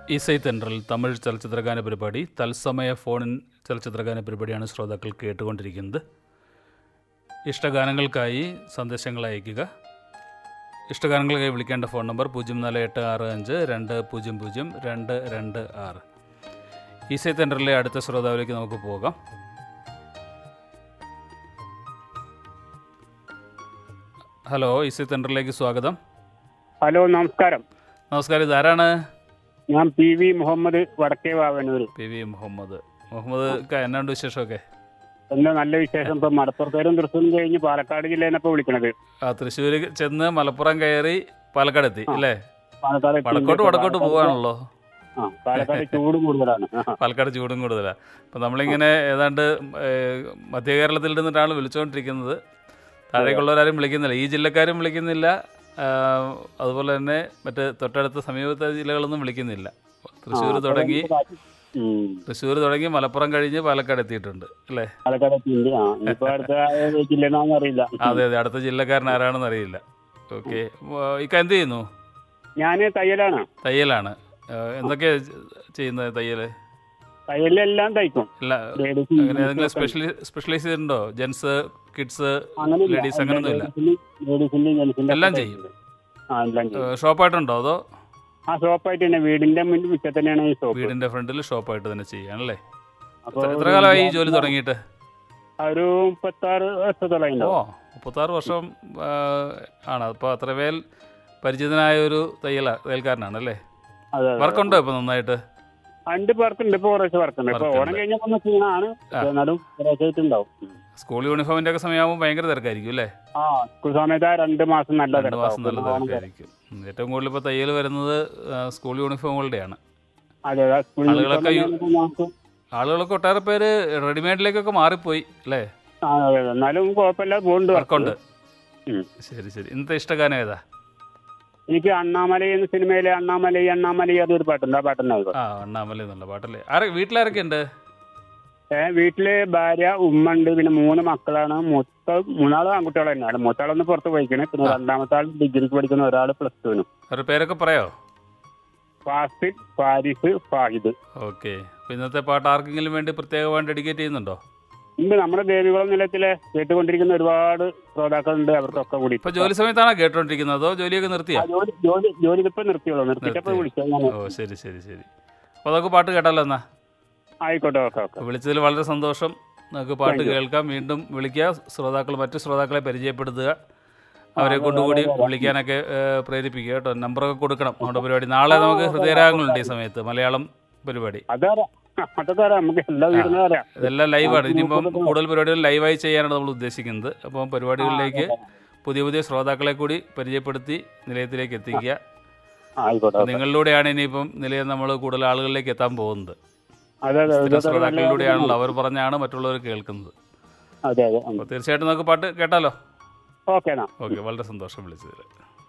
ഇസൈ തെൻട്രൽ തമിഴ് ചലച്ചിത്രഗാന പരിപാടി തത്സമയ ഫോണിൻ ചലച്ചിത്രഗാന പരിപാടിയാണ് ശ്രോതാക്കൾ കേട്ടുകൊണ്ടിരിക്കുന്നത് ഇഷ്ടഗാനങ്ങൾക്കായി സന്ദേശങ്ങൾ അയയ്ക്കുക ഇഷ്ടഗാനങ്ങൾക്കായി വിളിക്കേണ്ട ഫോൺ നമ്പർ പൂജ്യം നാല് എട്ട് ആറ് അഞ്ച് രണ്ട് പൂജ്യം പൂജ്യം രണ്ട് രണ്ട് ആറ് ഇസൈ തെൻട്രലിലെ അടുത്ത ശ്രോതാവിലേക്ക് നമുക്ക് പോകാം ഹലോ ഇസൈ തെൻട്രലിലേക്ക് സ്വാഗതം ഹലോ നമസ്കാരം നമസ്കാരം ഇതാരാണ് ഞാൻ പി വി മുഹമ്മദ് വടക്കേ വാവനൂർ പി വി മുഹമ്മദ് മുഹമ്മദ് ക എന്നാണ്ട് വിശേഷമൊക്കെ എന്താ നല്ല വിശേഷം ഇപ്പൊ മലപ്പുറത്തേരും തൃശ്ശൂരും കഴിഞ്ഞ് പാലക്കാട് ജില്ലയിൽ നിന്നപ്പോ വിളിക്കണത് ആ തൃശ്ശൂർ ചെന്ന് മലപ്പുറം കയറി പാലക്കാട് എത്തി അല്ലേ പാലക്കാട് എത്തി വടക്കോട്ട് വടക്കോട്ട് പോവാണല്ലോ ആ പാലക്കാട് ചൂട് കൂടുതലാണ് ആ, പാലക്കാട് ചൂടും കൂടുതലാണ് അപ്പം നമ്മളിങ്ങനെ ഏതാണ്ട് ഏഹ്, മധ്യ കേരളത്തിൽ നിന്നിട്ടാണ് വിളിച്ചുകൊണ്ടിരിക്കുന്നത് താഴേക്കുള്ളവരാരും വിളിക്കുന്നില്ല ഈ ജില്ലക്കാരും വിളിക്കുന്നില്ല ആഹ്, അതുപോലെ തന്നെ മറ്റ് തൊട്ടടുത്ത സമീപത്തെ ജില്ലകളൊന്നും വിളിക്കുന്നില്ല തൃശ്ശൂർ തുടങ്ങി ഉം. തൃശ്ശൂർ തുടങ്ങി മലപ്പുറം കഴിഞ്ഞ് പാലക്കാട് എത്തിയിട്ടുണ്ട് അല്ലേ പാലക്കാട് എത്തിയിട്ടുണ്ട് ആ ഇനിയിപ്പോ അടുത്ത ജില്ലനാന്ന് അറിയില്ല അതെ അതെ അടുത്ത ജില്ലക്കാരൻ ആരാണെന്ന് അറിയില്ല ഓക്കെ ഇക്ക എന്ത് ചെയ്യുന്നു ഞാന് തയ്യലാണ് തയ്യലാണ് ഏഹ്, എന്തൊക്കെയാ ചെയ്യുന്നത് തയ്യൽ തയ്യലെല്ലാം തയ്ക്കും എല്ലാ ലേഡീസും അങ്ങനെ ഏതെങ്കിലും സ്പെഷ്യലി സ്പെഷ്യലൈസ് ചെയ്തിട്ടുണ്ടോ ജെൻസ് കിഡ്സ് അങ്ങനെയില്ല. ലേഡീസ് അങ്ങനെയൊന്നുമില്ല ലേഡീസിന്റെയും ജെന്റ്സിന്റെയും എല്ലാം ഒക്കെ ചെയ്യും. ആ എല്ലാം ചെയ്യും ഷോപ്പായിട്ടുണ്ടോ അതോ ആ ഷോപ്പായിട്ട് തന്നെ വീടിന്റെ മുന്നിൽ മുറ്റത്ത് തന്നെയാണ് ഈ ഷോപ്പ് വീടിന്റെ ഫ്രണ്ടിൽ ഷോപ്പായിട്ട് തന്നെ ചെയ്യാണല്ലേ അപ്പൊ എത്ര കാലമായി ഈ ജോലി തുടങ്ങിയിട്ട് ഒരു മുപ്പത്താറ് വർഷത്തോളം ഓ ഉണ്ടാവും മുപ്പത്താറ് വർഷം ആ, ആണ് അപ്പോൾ അത്രമേൽ പരിചിതനായ ഒരു തയ്യല തയ്യൽക്കാരനാണ് അല്ലേ അതെ അതെ. വർക്കുണ്ടോ ഇപ്പൊ നന്നായിട്ട് രണ്ട് പേർക്കുണ്ട് ഇപ്പൊ കുറച്ച് വർക്കുണ്ട് ഇപ്പൊ Work ഓണം ഉണ്ട്. കഴിഞ്ഞപ്പോ ഒന്ന് ക്ഷീണാണ് പക്ഷെ എന്നാലും കുറച്ചായിട്ട് ഉണ്ടാവും സ്കൂൾ യൂണിഫോമിന്റെ ഒക്കെ സമയമാകുമ്പോൾ ഭയങ്കര തിരക്കായിരിക്കും അല്ലേ ആ സ്കൂൾ സമയത്ത് ആ രണ്ട് മാസം നല്ല രണ്ട് മാസം തിരക്കാവും. നല്ല പിന്നെ ഓണം തിരക്കായിരിക്കും ഉം, ഏറ്റവും കൂടുതൽ ഇപ്പോൾ തയ്യൽ വരുന്നത് ആ, സ്കൂൾ യൂണിഫോമുകളുടെയാണ് അതെ അതെ സ്കൂൾ ആളുകളൊക്കെ യൂണിഫോം തന്നെയാണ് നമുക്ക് ആളുകളൊക്കെ ഒട്ടേറെ പേര് റെഡിമെയ്ഡിലേക്കൊക്കെ മാറിപ്പോയി അല്ലേ ആ, അതെ അതെ. എന്നാലും കുഴപ്പമില്ല പോകുന്നുണ്ട് വർക്കുണ്ട് ഉം. ശരി ശരി ഇന്നത്തെ ഇഷ്ടഗാനം ഏതാ എനിക്ക് അണ്ണാമലൈ എന്ന സിനിമയിലെ അണ്ണാമലൈ അണ്ണാമലൈ അതൊരു പാട്ടുണ്ട് ആ പാട്ടുണ്ടാവും ആ അണ്ണാമല എന്നുള്ള പാട്ടല്ലേ ആരെ വീട്ടിലാരൊക്കെ ഉണ്ട് ഏ വീട്ടില് ഭാര്യ ഉമ്മ ഉണ്ട് പിന്നെ മൂന്ന് മക്കളാണ് മൂത്ത മൂന്നാള് ആൺകുട്ടികൾ തന്നെയാണ് മൂത്താളൊന്ന് പുറത്ത് പോയിക്കണ് പിന്നെ രണ്ടാമത്തെ ആൾ ഡിഗ്രിക്ക് പഠിക്കുന്ന ഒരാൾ പ്ലസ് ടുവിനും അവരുടെ പേരൊക്കെ പറയോ ഫാസിൽ ഫാരിസ് ഫാഹിദ് ഓക്കെ അപ്പോൾ ഇന്നത്തെ പാട്ട് ആർക്കെങ്കിലും വേണ്ടി പ്രത്യേകമായിട്ട് ഡെഡിക്കേറ്റ് ചെയ്യുന്നുണ്ടോ ഉണ്ട് നമ്മുടെ ദേവികുളം നിലത്തിലെ കേട്ടുകൊണ്ടിരിക്കുന്ന ഒരുപാട് ശ്രോതാക്കളുണ്ട് അവർക്കൊക്കെ കൂടി ഇപ്പൊ ജോലി സമയത്താണോ കേട്ടോണ്ടിരിക്കുന്നത് അതോ ജോലിയൊക്കെ നിർത്തിയോ ആ, ജോലി ജോലി ജോലി ഇപ്പൊ നിർത്തിയോളൂ നിർത്തിട്ടപ്പോ നിർത്തി. വിളിച്ചത് ഞാൻ ഓ ശരി ശരി ശരി അപ്പോൾ അതൊക്കെ പാട്ട് കേട്ടാലോ എന്നാ ആയിക്കോട്ടെ ഓക്കെ ഓക്കെ അപ്പോൾ വിളിച്ചതിൽ വളരെ സന്തോഷം നമുക്ക് പാട്ട് Thank you. കേൾക്കാം വീണ്ടും വിളിക്കുക ശ്രോതാക്കൾ മറ്റു ശ്രോതാക്കളെ പരിചയപ്പെടുത്തുക അവരെ കൊണ്ടുകൂടി വിളിക്കാനൊക്കെ ഏഹ്, പ്രേരിപ്പിക്കുക കേട്ടോ നമ്പറൊക്കെ കൊടുക്കണം നമ്മുടെ പരിപാടി നാളെ നമുക്ക് ഹൃദയരാഗങ്ങളുണ്ട് ഈ സമയത്ത് മലയാളം പരിപാടി അതറിയാം അതൊക്കെ അറിയാം നമുക്ക് എല്ലാ വീടിനും അറിയാം ഇതെല്ലാം ലൈവാണ് ഇനിയിപ്പം കൂടുതൽ പരിപാടികൾ ലൈവായി ചെയ്യാനാണ് നമ്മൾ ഉദ്ദേശിക്കുന്നത് അപ്പം പരിപാടികളിലേക്ക് പുതിയ പുതിയ ശ്രോതാക്കളെ കൂടി പരിചയപ്പെടുത്തി നിലയത്തിലേക്ക് എത്തിക്കുക ആയിക്കോട്ടെ ഓക്കെ. നിങ്ങളിലൂടെയാണ് ഇനിയിപ്പം നിലയം നമ്മൾ കൂടുതൽ ആളുകളിലേക്ക് എത്താൻ പോകുന്നത് അതെ അതെ സ്ഥിര ഇതൊക്കെ നല്ല ശ്രോതാക്കളിലൂടെയാണല്ലോ അവർ പറഞ്ഞാണ് മറ്റുള്ളവർ കേൾക്കുന്നത് അതെ അതെ അപ്പോൾ തീർച്ചയായിട്ടും നമുക്ക് പാട്ട് കേട്ടാലോ ഓക്കെ എന്നാ ഓക്കെ വളരെ സന്തോഷം വിളിച്ചതിൽ